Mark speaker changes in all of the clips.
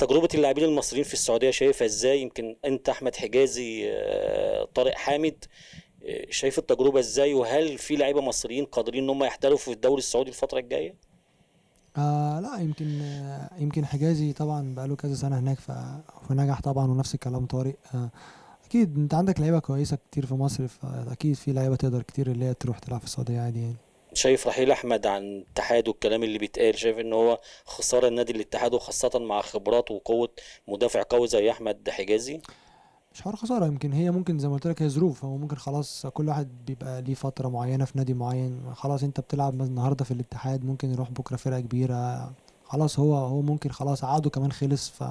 Speaker 1: تجربه اللاعبين المصريين في السعوديه شايفها ازاي يمكن انت احمد حجازي آه، طارق حامد آه، شايف التجربه ازاي وهل في لعيبه مصريين قادرين ان هم يحترفوا في الدوري السعودي الفتره الجايه
Speaker 2: آه لا يمكن آه يمكن حجازي طبعا بقاله كذا سنة هناك ف... فنجح طبعا ونفس الكلام طارق آه أكيد أنت عندك لعيبة كويسة كتير في مصر فأكيد في لعيبة تقدر كتير اللي هي تروح تلعب في السعودية عادي يعني
Speaker 1: شايف رحيل احمد عن الاتحاد والكلام اللي بيتقال شايف ان هو خساره النادي الاتحاد وخاصه مع خبرات وقوه مدافع قوي زي احمد حجازي
Speaker 2: مش حوار خسارة يمكن هي ممكن زي ما قلت لك هي ظروف هو ممكن خلاص كل واحد بيبقى ليه فترة معينة في نادي معين خلاص أنت بتلعب مثلا النهاردة في الاتحاد ممكن يروح بكرة فرقة كبيرة خلاص هو هو ممكن خلاص عقده كمان خلص ف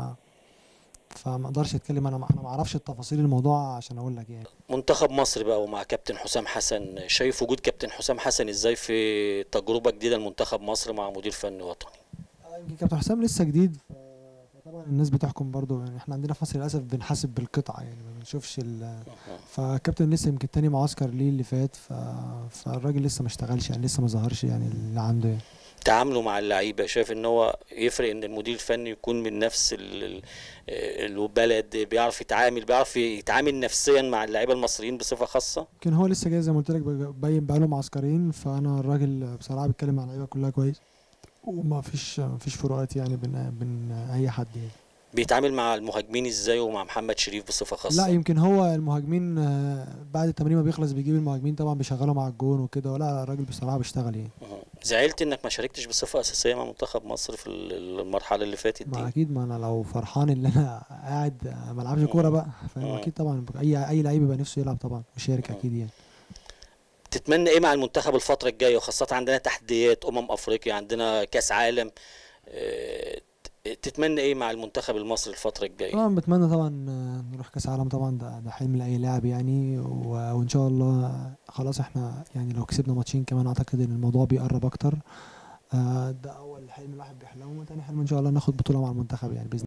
Speaker 2: فما اقدرش اتكلم انا انا ما اعرفش التفاصيل الموضوع عشان اقول لك يعني
Speaker 1: منتخب مصر بقى ومع كابتن حسام حسن شايف وجود كابتن حسام حسن ازاي في تجربه جديده لمنتخب مصر مع مدير فني وطني
Speaker 2: آه، يمكن كابتن حسام لسه جديد ف- فطبعا الناس بتحكم برضو يعني احنا عندنا في مصر للاسف بنحاسب بالقطعه يعني ما بنشوفش ال فكابتن لسه يمكن تاني معسكر ليه اللي فات ف... فالراجل لسه ما اشتغلش يعني لسه ما ظهرش يعني اللي عنده يعني
Speaker 1: تعامله مع اللعيبه شايف ان هو يفرق ان المدير الفني يكون من نفس ال- ال- البلد بيعرف يتعامل بيعرف يتعامل نفسيا مع اللعيبه المصريين بصفه خاصه
Speaker 2: يمكن هو لسه جاي زي ما قلت لك بج- باين بقاله معسكرين فانا الراجل بصراحه بيتكلم مع اللعيبه كلها كويس وما فيش ما فيش فروقات يعني بين بين اي حد يعني
Speaker 1: بيتعامل مع المهاجمين ازاي ومع محمد شريف بصفه خاصه
Speaker 2: لا يمكن هو المهاجمين آه، بعد التمرين ما بيخلص بيجيب المهاجمين طبعا بيشغلهم على الجون وكده ولا الراجل بصراحه بيشتغل يعني
Speaker 1: مه. زعلت انك ما شاركتش بصفه اساسيه مع منتخب مصر في ال- المرحله اللي فاتت
Speaker 2: ما
Speaker 1: دي
Speaker 2: اكيد ما انا لو فرحان ان انا قاعد آه، ما العبش كوره بقى فاهم
Speaker 1: مم.
Speaker 2: اكيد طبعا اي اي لعيب يبقى نفسه يلعب طبعا ويشارك
Speaker 1: مم.
Speaker 2: اكيد يعني
Speaker 1: تتمنى ايه مع المنتخب الفتره الجايه وخاصه عندنا تحديات امم افريقيا عندنا كاس عالم آه، ت- تتمنى ايه مع المنتخب المصري الفتره الجايه
Speaker 2: طبعا بتمنى طبعا آه، نروح كاس عالم طبعا ده ده حلم لاي لاعب يعني و- وان شاء الله خلاص احنا يعني لو كسبنا ماتشين كمان اعتقد ان الموضوع بيقرب اكتر آه، ده اول حلم الواحد بيحلمه وتاني حلم ان شاء الله ناخد بطوله مع المنتخب يعني باذن